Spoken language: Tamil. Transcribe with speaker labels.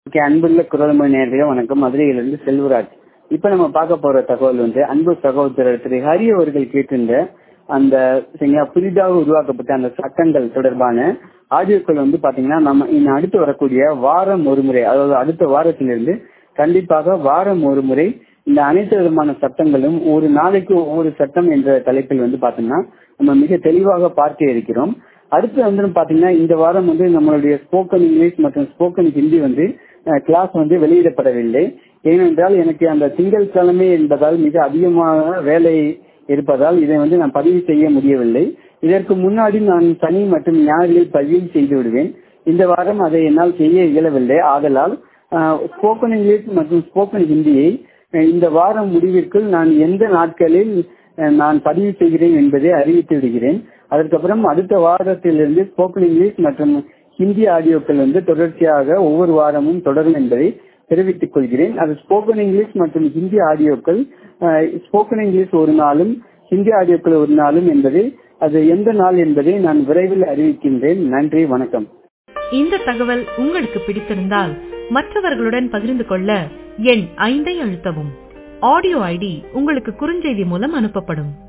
Speaker 1: ஓகே அன்புள்ள குரல்மொழி நேர்களே வணக்கம் மதுரையிலிருந்து செல்வராஜ் இப்ப நம்ம பார்க்க போற தகவல் வந்து அன்பு சகோதரர் திரு ஹரி அவர்கள் கேட்டிருந்த அந்த சரிங்களா புதிதாக உருவாக்கப்பட்ட அந்த சட்டங்கள் தொடர்பான ஆடியோக்கள் வந்து பாத்தீங்கன்னா நம்ம இன்னும் அடுத்து வரக்கூடிய வாரம் ஒரு முறை அதாவது அடுத்த வாரத்திலிருந்து கண்டிப்பாக வாரம் ஒரு முறை இந்த அனைத்து விதமான சட்டங்களும் ஒரு நாளைக்கு ஒவ்வொரு சட்டம் என்ற தலைப்பில் வந்து பாத்தீங்கன்னா நம்ம மிக தெளிவாக பார்க்க இருக்கிறோம் அடுத்து வந்து பாத்தீங்கன்னா இந்த வாரம் வந்து நம்மளுடைய ஸ்போக்கன் இங்கிலீஷ் மற்றும் ஸ்போக்கன் ஹிந்தி வந்து கிளாஸ் வந்து வெளியிடப்படவில்லை ஏனென்றால் எனக்கு அந்த திங்கள் கிழமை என்பதால் மிக அதிகமாக வேலை இருப்பதால் இதை வந்து நான் பதிவு செய்ய முடியவில்லை இதற்கு முன்னாடி நான் சனி மற்றும் ஞாயிறில் பதிவு செய்து விடுவேன் இந்த வாரம் அதை என்னால் செய்ய இயலவில்லை ஆதலால் ஸ்போக்கன் இங்கிலீஷ் மற்றும் ஸ்போக்கன் ஹிந்தியை இந்த வாரம் முடிவிற்குள் நான் எந்த நாட்களில் நான் பதிவு செய்கிறேன் என்பதை அறிவித்து விடுகிறேன் அதற்கப்புறம் அடுத்த வாரத்திலிருந்து ஸ்போக்கன் இங்கிலீஷ் மற்றும் ஹிந்தி ஆடியோக்கள் வந்து தொடர்ச்சியாக ஒவ்வொரு வாரமும் தொடரும் என்பதை தெரிவித்துக் கொள்கிறேன் அது ஸ்போக்கன் இங்கிலீஷ் மற்றும் ஹிந்தி ஆடியோக்கள் ஸ்போக்கன் இங்கிலீஷ் ஒரு நாளும் ஹிந்தி ஆடியோக்கள் ஒரு நாளும் என்பதை அது எந்த நாள் என்பதை நான் விரைவில் அறிவிக்கின்றேன் நன்றி வணக்கம்
Speaker 2: இந்த தகவல் உங்களுக்கு பிடித்திருந்தால் மற்றவர்களுடன் பகிர்ந்து கொள்ள எண் ஐந்தை அழுத்தவும் ஆடியோ ஐடி உங்களுக்கு குறுஞ்செய்தி மூலம் அனுப்பப்படும்